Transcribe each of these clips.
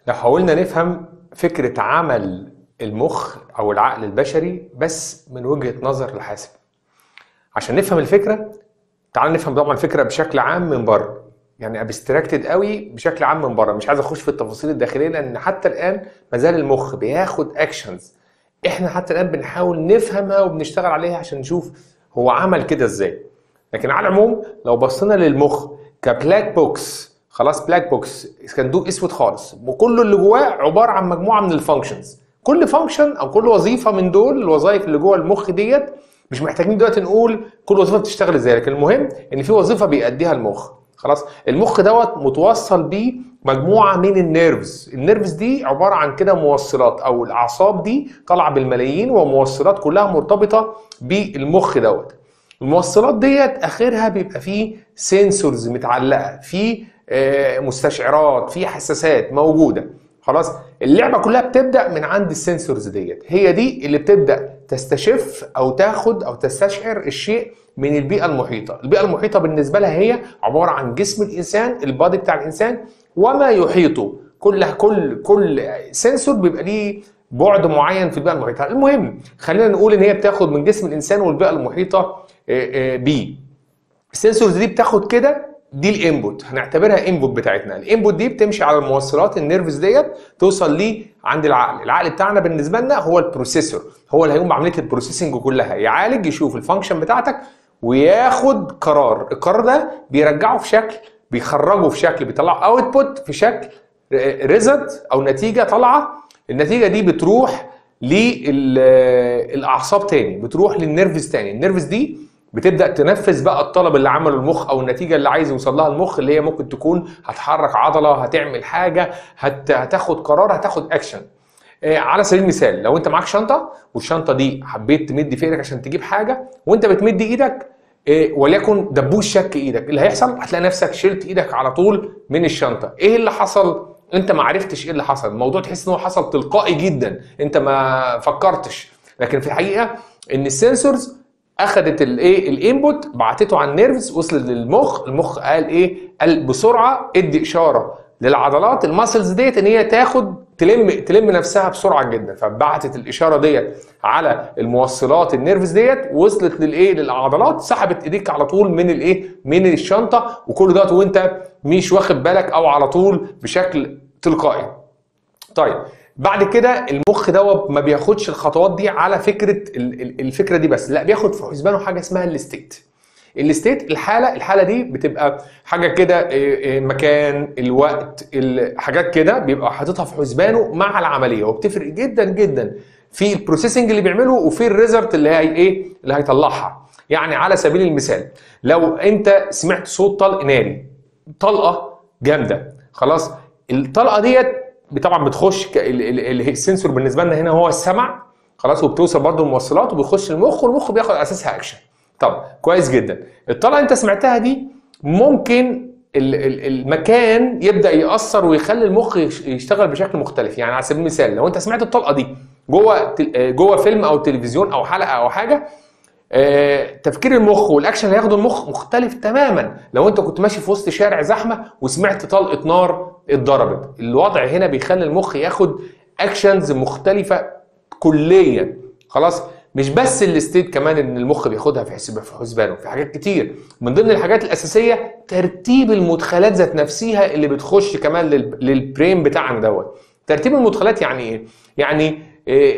لو حاولنا نفهم فكرة عمل المخ أو العقل البشري بس من وجهة نظر الحاسب عشان نفهم الفكرة تعال نفهم طبعا الفكرة بشكل عام من بره يعني ابستراكتد قوي بشكل عام من بره مش عايز اخش في التفاصيل الداخليه لان حتى الان ما زال المخ بياخد اكشنز احنا حتى الان بنحاول نفهمها وبنشتغل عليها عشان نشوف هو عمل كده ازاي لكن على العموم لو بصينا للمخ كبلاك بوكس خلاص بلاك بوكس صندوق اسود خالص وكل اللي جواه عباره عن مجموعه من الفانكشنز كل فانكشن او كل وظيفه من دول الوظائف اللي جوه المخ ديت مش محتاجين دلوقتي نقول كل وظيفه بتشتغل ازاي لكن المهم ان في وظيفه بيأديها المخ خلاص المخ دوت متوصل بيه مجموعه من النيرفز النيرفز دي عباره عن كده موصلات او الاعصاب دي طالعه بالملايين وموصلات كلها مرتبطه بالمخ دوت الموصلات ديت اخرها بيبقى فيه سنسورز متعلقه في مستشعرات في حساسات موجوده خلاص اللعبه كلها بتبدا من عند السنسورز ديت هي دي اللي بتبدا تستشف او تاخد او تستشعر الشيء من البيئه المحيطه البيئه المحيطه بالنسبه لها هي عباره عن جسم الانسان البادي بتاع الانسان وما يحيطه كل كل كل سنسور بيبقى ليه بعد معين في البيئه المحيطه المهم خلينا نقول ان هي بتاخد من جسم الانسان والبيئه المحيطه بيه السنسورز دي بتاخد كده دي الانبوت هنعتبرها انبوت بتاعتنا الانبوت دي بتمشي على الموصلات النيرفز ديت توصل ليه عند العقل العقل بتاعنا بالنسبه لنا هو البروسيسور هو اللي هيقوم بعمليه البروسيسنج كلها يعالج يشوف الفانكشن بتاعتك وياخد قرار القرار ده بيرجعه في شكل بيخرجه في شكل بيطلع اوتبوت في شكل ريزلت او نتيجه طالعه النتيجه دي بتروح للاعصاب تاني بتروح للنيرفز تاني النيرفز دي بتبدا تنفذ بقى الطلب اللي عمله المخ او النتيجه اللي عايز يوصل لها المخ اللي هي ممكن تكون هتحرك عضله هتعمل حاجه هت... هتاخد قرار هتاخد اكشن آه على سبيل المثال لو انت معاك شنطه والشنطه دي حبيت تمد في ايدك عشان تجيب حاجه وانت بتمد ايدك آه وليكن دبوس شك ايدك اللي هيحصل هتلاقي نفسك شلت ايدك على طول من الشنطه ايه اللي حصل انت ما عرفتش ايه اللي حصل الموضوع تحس ان هو حصل تلقائي جدا انت ما فكرتش لكن في الحقيقه ان السنسورز اخذت الايه الانبوت بعتته على النيرفز وصلت للمخ المخ قال ايه قال بسرعه ادي اشاره للعضلات الماسلز ديت ان هي تاخد تلم تلم نفسها بسرعه جدا فبعتت الاشاره ديت على الموصلات النيرفز ديت وصلت للايه للعضلات سحبت ايديك على طول من الايه من الشنطه وكل دوت وانت مش واخد بالك او على طول بشكل تلقائي طيب بعد كده المخ دوت ما بياخدش الخطوات دي على فكره الفكره دي بس لا بياخد في حسبانه حاجه اسمها الستيت الستيت الحاله الحاله دي بتبقى حاجه كده مكان الوقت حاجات كده بيبقى حاططها في حسبانه مع العمليه وبتفرق جدا جدا في البروسيسنج اللي بيعمله وفي الريزلت اللي هي ايه اللي هيطلعها يعني على سبيل المثال لو انت سمعت صوت طلق ناري طلقه جامده خلاص الطلقه ديت طبعا بتخش السنسور بالنسبه لنا هنا هو السمع خلاص وبتوصل برضه الموصلات وبيخش المخ والمخ بياخد اساسها اكشن طب كويس جدا الطلقه انت سمعتها دي ممكن المكان يبدا ياثر ويخلي المخ يشتغل بشكل مختلف يعني على سبيل المثال لو انت سمعت الطلقه دي جوه جوه فيلم او تلفزيون او حلقه او حاجه تفكير المخ والاكشن اللي هياخده المخ مختلف تماما لو انت كنت ماشي في وسط شارع زحمه وسمعت طلقه نار اتضربت الوضع هنا بيخلي المخ ياخد اكشنز مختلفه كليا خلاص مش بس الستيت كمان ان المخ بياخدها في حسب في حسبانه في حاجات كتير من ضمن الحاجات الاساسيه ترتيب المدخلات ذات نفسها اللي بتخش كمان للبرين بتاعنا دوت ترتيب المدخلات يعني ايه يعني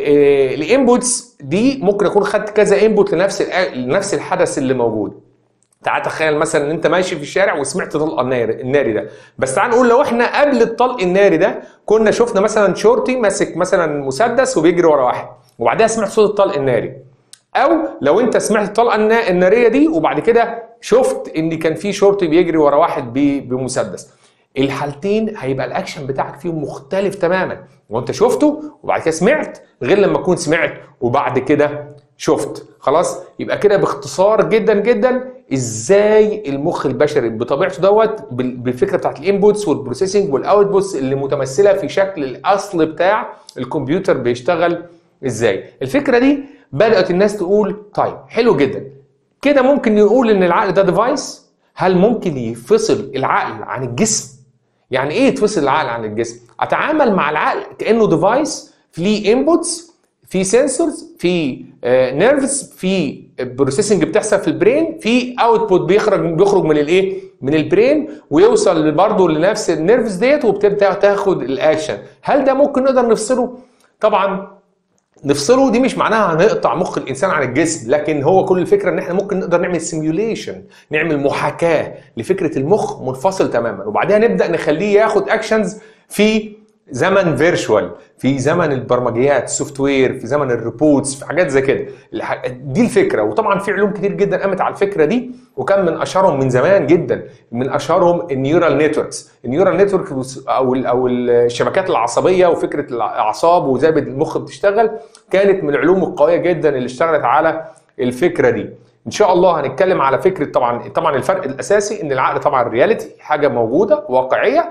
الانبوتس دي ممكن اكون خدت كذا انبوت لنفس لنفس الحدث اللي موجود تعال تخيل مثلا ان انت ماشي في الشارع وسمعت طلق الناري الناري ده بس تعال نقول لو احنا قبل الطلق الناري ده كنا شفنا مثلا شورتي ماسك مثلا مسدس وبيجري ورا واحد وبعدها سمعت صوت الطلق الناري او لو انت سمعت الطلقه الناريه دي وبعد كده شفت ان كان في شورتي بيجري ورا واحد بمسدس الحالتين هيبقى الاكشن بتاعك فيهم مختلف تماما وانت شفته وبعد كده سمعت غير لما تكون سمعت وبعد كده شفت خلاص يبقى كده باختصار جدا جدا ازاي المخ البشري بطبيعته دوت بالفكره بتاعت الانبوتس والبروسيسنج والاوتبوتس اللي متمثله في شكل الاصل بتاع الكمبيوتر بيشتغل ازاي الفكره دي بدات الناس تقول طيب حلو جدا كده ممكن نقول ان العقل ده ديفايس هل ممكن يفصل العقل عن الجسم يعني ايه تفصل العقل عن الجسم اتعامل مع العقل كانه ديفايس فيه انبوتس في سنسورز في نيرفز في بروسيسنج بتحصل في البرين في اوتبوت بيخرج بيخرج من الايه من البرين ويوصل برضه لنفس النيرفز ديت وبتبدا تاخد الاكشن هل ده ممكن نقدر نفصله طبعا نفصله دي مش معناها هنقطع مخ الانسان عن الجسم لكن هو كل الفكره ان احنا ممكن نقدر نعمل سيميوليشن نعمل محاكاه لفكره المخ منفصل تماما وبعدها نبدا نخليه ياخد اكشنز في زمن فيرشوال في زمن البرمجيات السوفت وير في زمن الريبوتس في حاجات زي كده الح- دي الفكره وطبعا في علوم كتير جدا قامت على الفكره دي وكان من اشهرهم من زمان جدا من اشهرهم النيورال نتوركس النيورال نتورك او ال- او الشبكات العصبيه وفكره الاعصاب وازاي المخ بتشتغل كانت من العلوم القويه جدا اللي اشتغلت على الفكره دي ان شاء الله هنتكلم على فكره طبعا طبعا الفرق الاساسي ان العقل طبعا رياليتي حاجه موجوده واقعيه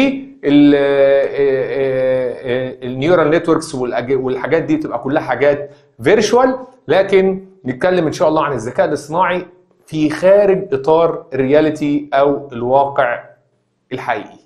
والنيورال نتوركس والحاجات دي تبقى كلها حاجات فيرشوال لكن نتكلم ان شاء الله عن الذكاء الاصطناعي في خارج اطار الرياليتي او الواقع الحقيقي